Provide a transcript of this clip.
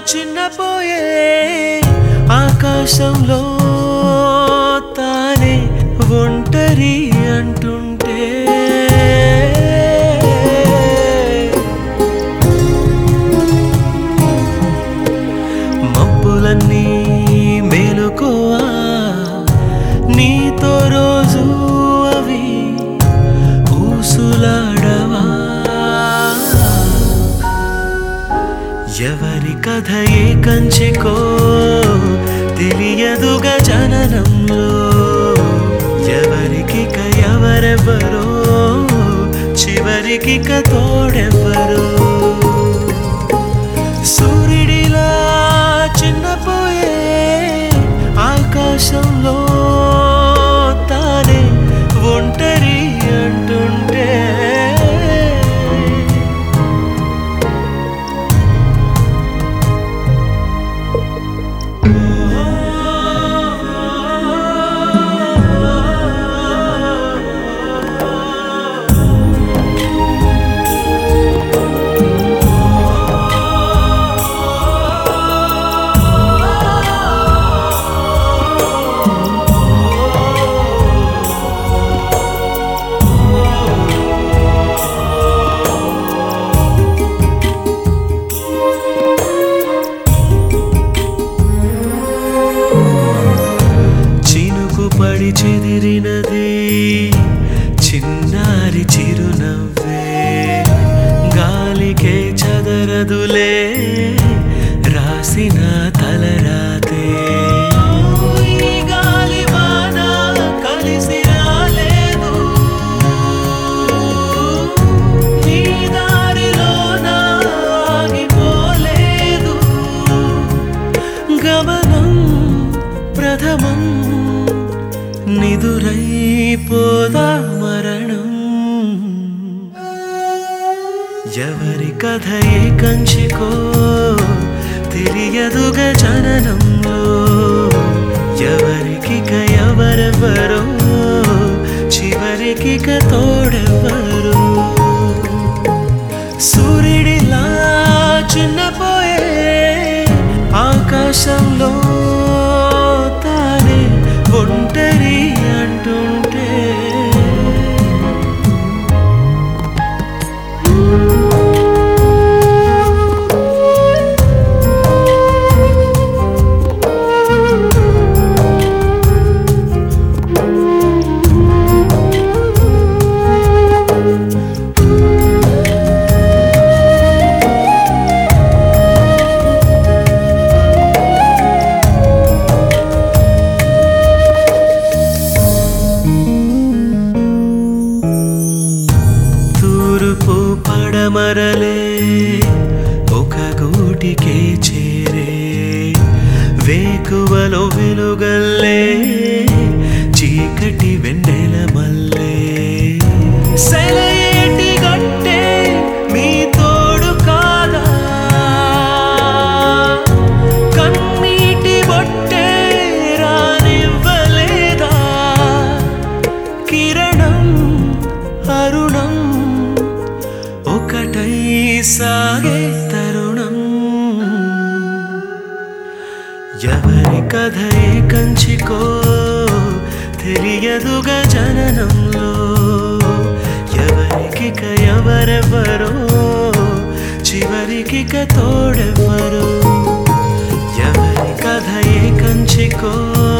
చిన్నపోయే ఆకాశంలో తానే ఒంటరి అంటుంటే మబ్బులన్నీ మేలుకోవా నీతో రోజు అవి ఊసులాడవా ఎవరి కథ ఏ కంచికో తెలియదుగా జననంలో ఎవరికి ఎవరెవరో చివరికి తోడెవ్వరో సూర్యుడిలా చిన్నపోయే ఆకాశంలో తానే ఒంటరి అంటుంటే చినుకు పడి చెదిరినది చిన్నారి చిరునవ్వే గాలికే చదరదులే రాసిన తలరాతే ఈ గాలివాన కలిసి రాలేదు నీ దారిలోన ఆగిపోలేదు గమనం ప్రథమం నిదురైపోదా మరణం ఎవరి కథ ఏ కంచికో తెలియదుగా జననంలో ఎవరికి ఎవరెవరో చివరికి తోడెవ్వరు సూర్యుడిలా చిన్నపోయే ఆకాశంలో తానే ఒంటరి అంటుంటే తూర్పు పడమరలే ఒక గూటికే చేరే వేకువలో వెలుగల్లే చీకటి వెన్నెల మల్లే సెలయేటి గట్టే మీ తోడు కాదా కన్నీటి బొట్టే రానివ్వలేదా కిరణం అరుణం ఒకటై సాగే తరుణం ఎవరి కథ ఏ కంచికో తెలియదుగా జననంలో ఎవరికి ఎవరెవరో చివరికి తోడెవ్వరు ఎవరి కథ ఏ కంచికో